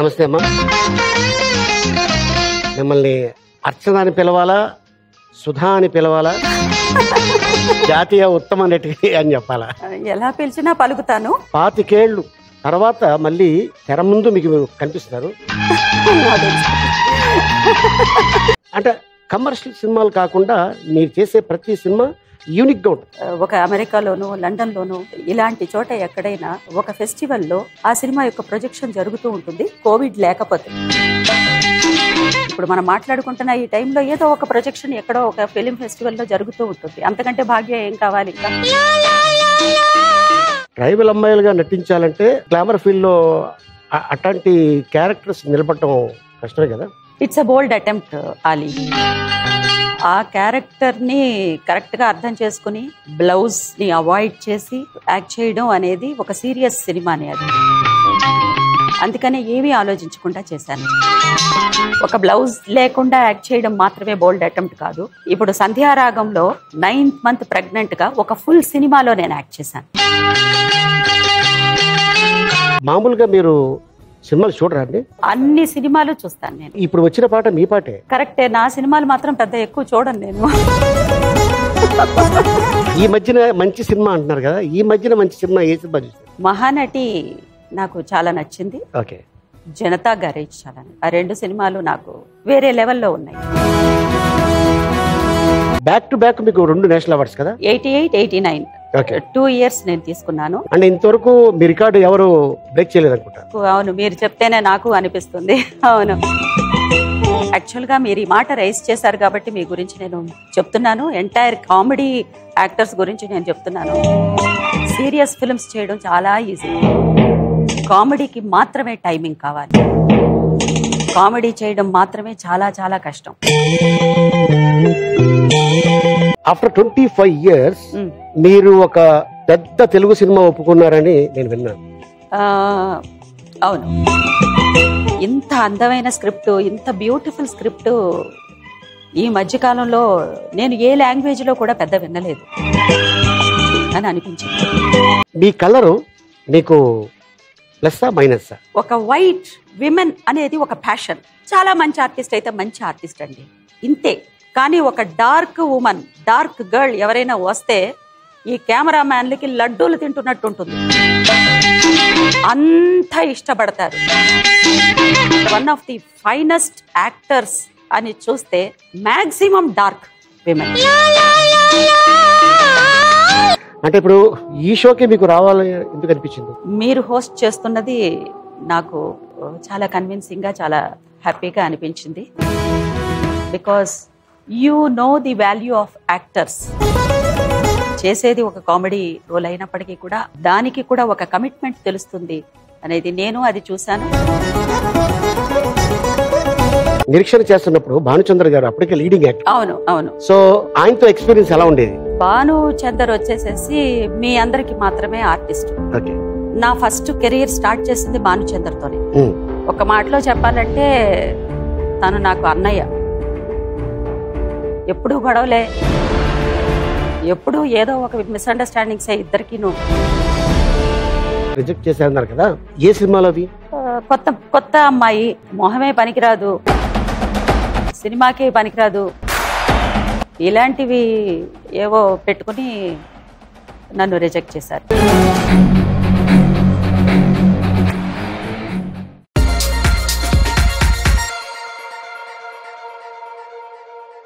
నమస్తే అమ్మా మిమ్మల్ని అర్చన అని పిలవాలా సుధా అని పిలవాలా జాతీయ ఉత్తమ నటి అని చెప్పాలా ఎలా పిలిచినా పలుకుతాను పాతికేళ్ళు తర్వాత మళ్ళీ తెర ముందు మీకు కనిపిస్తున్నారు అంటే కమర్షియల్ సినిమాలు కాకుండా మీరు చేసే ప్రతి సినిమా యూనిక్గా ఉంటుంది ఒక అమెరికాలోను లండన్లోను ఇలాంటి చోట ఎక్కడైనా ఒక ఫెస్టివల్లో ఆ సినిమా యొక్క ప్రొజెక్షన్ జరుగుతూ ఉంటుంది కోవిడ్ లేకపోతే ఇప్పుడు మనం మాట్లాడుకుంటున్న ఈ టైంలో ఏదో ఒక ప్రొజెక్షన్ ఎక్కడో ఒక ఫిలిం ఫెస్టివల్లో జరుగుతూ ఉంటుంది అంతకంటే భాగ్యం ఏం కావాలి ఇంకా ట్రైబల్ అమ్మాయిలుగా నటించాలంటే గ్లామర్ ఫీల్డ్లో అ- అట్లాంటి క్యారెక్టర్స్ నిలబడటం కష్టమే కదా it's a bold attempt Ali ఆ క్యారెక్టర్ ని కరెక్ట్ గా అర్థం చేసుకుని బ్లౌజ్ ని అవాయిడ్ చేసి యాక్ట్ చేయడం అనేది ఒక సీరియస్ సినిమానే అది అందుకనే ఏమీ ఆలోచించకుండా చేశాను ఒక బ్లౌజ్ లేకుండా యాక్ట్ చేయడం మాత్రమే బోల్డ్ అటెంప్ట్ కాదు ఇప్పుడు సంధ్యారాగంలో నైన్త్ మంత్ ప్రెగ్నెంట్ గా ఒక ఫుల్ సినిమాలో నేను యాక్ట్ చేశాను మామూలుగా మీరు సినిమాలు చూడరా అండి అన్ని సినిమాలు చూస్తాను నేను ఇప్పుడు వచ్చిన పాట మీ పాటే కరెక్టే నా సినిమాలు మాత్రం పెద్ద ఎక్కువ చూడను నేను ఈ మధ్యన మంచి సినిమా అంటున్నారు కదా ఈ మధ్యన మంచి సినిమా ఏ సినిమా చూస్తారు మహానటి నాకు చాలా నచ్చింది ఓకే జనతా గ్యారేజ్ చాలా నచ్చింది. ఆ రెండు సినిమాలు నాకు వేరే లెవెల్లో ఉన్నాయి బ్యాక్ టు బ్యాక్ మీకు రెండు నేషనల్ అవార్డ్స్ కదా eighty eight eighty nine okay two years నేను తీసుకున్నాను అంటే ఇంతవరకు మీ రికార్డు ఎవరు బ్రేక్ చేయలేదు అనుకుంటా అవును మీరు చెప్తేనే నాకు అనిపిస్తుంది అవును యాక్చువల్గా మీరు ఈ మాట రైస్ చేశారు కాబట్టి మీ గురించి నేను చెప్తున్నాను ఎంటైర్ కామెడీ యాక్టర్స్ గురించి నేను చెప్తున్నాను సీరియస్ ఫిల్మ్స్ చేయడం చాలా ఈజీ కామెడీకి మాత్రమే టైమింగ్ కావాలి కామెడీ చేయడం మాత్రమే చాలా చాలా కష్టం ఆఫ్టర్ ట్వంటీ ఫైవ్ ఇయర్స్ మ్. మీరు ఒక పెద్ద తెలుగు సినిమా ఒప్పుకున్నారని నేను విన్నాను ఆ, అవును ఇంత అందమైన స్క్రిప్ట్ ఇంత బ్యూటిఫుల్ స్క్రిప్ట్ ఈ మధ్యకాలంలో నేను ఏ లాంగ్వేజ్లో కూడా పెద్ద వినలేదు అని అనిపించింది మీ కలరు మీకు ప్లస్సా మైనస్సా ఒక వైట్ విమెన్ అనేది ఒక ప్యాషన్ చాలా మంచి ఆర్టిస్ట్ అయితే మంచి ఆర్టిస్ట్ అండి ఇంతే కానీ ఒక డార్క్ ఉమెన్ డార్క్ గర్ల్ ఎవరైనా వస్తే ఈ కెమెరామ్యాన్లకి లడ్డూలు తింటున్నట్టు ఉంటుంది అంత ఇష్టపడతారు one of the finest actors అని చూస్తే మాక్సిమం డార్క్ విమెన్ అంటే ఇప్పుడు ఈ షోకి మీకు రావాలని ఎందుకు అనిపించింది మీరు హోస్ట్ చేస్తున్నది నాకు చాలా కన్విన్సింగ్ గా చాలా హ్యాపీగా అనిపించింది because you know the value of actors చేసేది ఒక కామెడీ రోల్ అయినప్పటికీ కూడా దానికి కూడా ఒక కమిట్మెంట్ తెలుస్తుంది అనేది నేను అది చూశాను నిరీక్షణ చేస్తున్నప్పుడు భానుచంద్ర గారు అప్పటికే లీడింగ్ యాక్టర్ అవును అవును సో ఆయనతో ఎక్స్పీరియన్స్ ఎలా ఉండేది భాను చందర్ వచ్చేసేసి మీ అందరికి మాత్రమే ఆర్టిస్ట్ ఓకే నా ఫస్ట్ కెరీర్ స్టార్ట్ చేసింది భాను చందర్తోనే ఉమ్. ఒక మాటలో చెప్పాలంటే తను నాకు అన్నయ్య ఎప్పుడూ గొడవలే ఎప్పుడూ ఏదో ఒక మిస్అండర్స్టాండింగ్స్ ఇద్దరికిను రిజెక్ట్ చేశారన్నారు కదా ఏ సినిమాలో అవి ఆ, కొత్త కొత్త అమ్మాయి మొహమే పనికిరాదు సినిమాకి పనికిరాదు ఇలాంటివి ఏవో పెట్టుకుని నన్ను రిజెక్ట్ చేశారు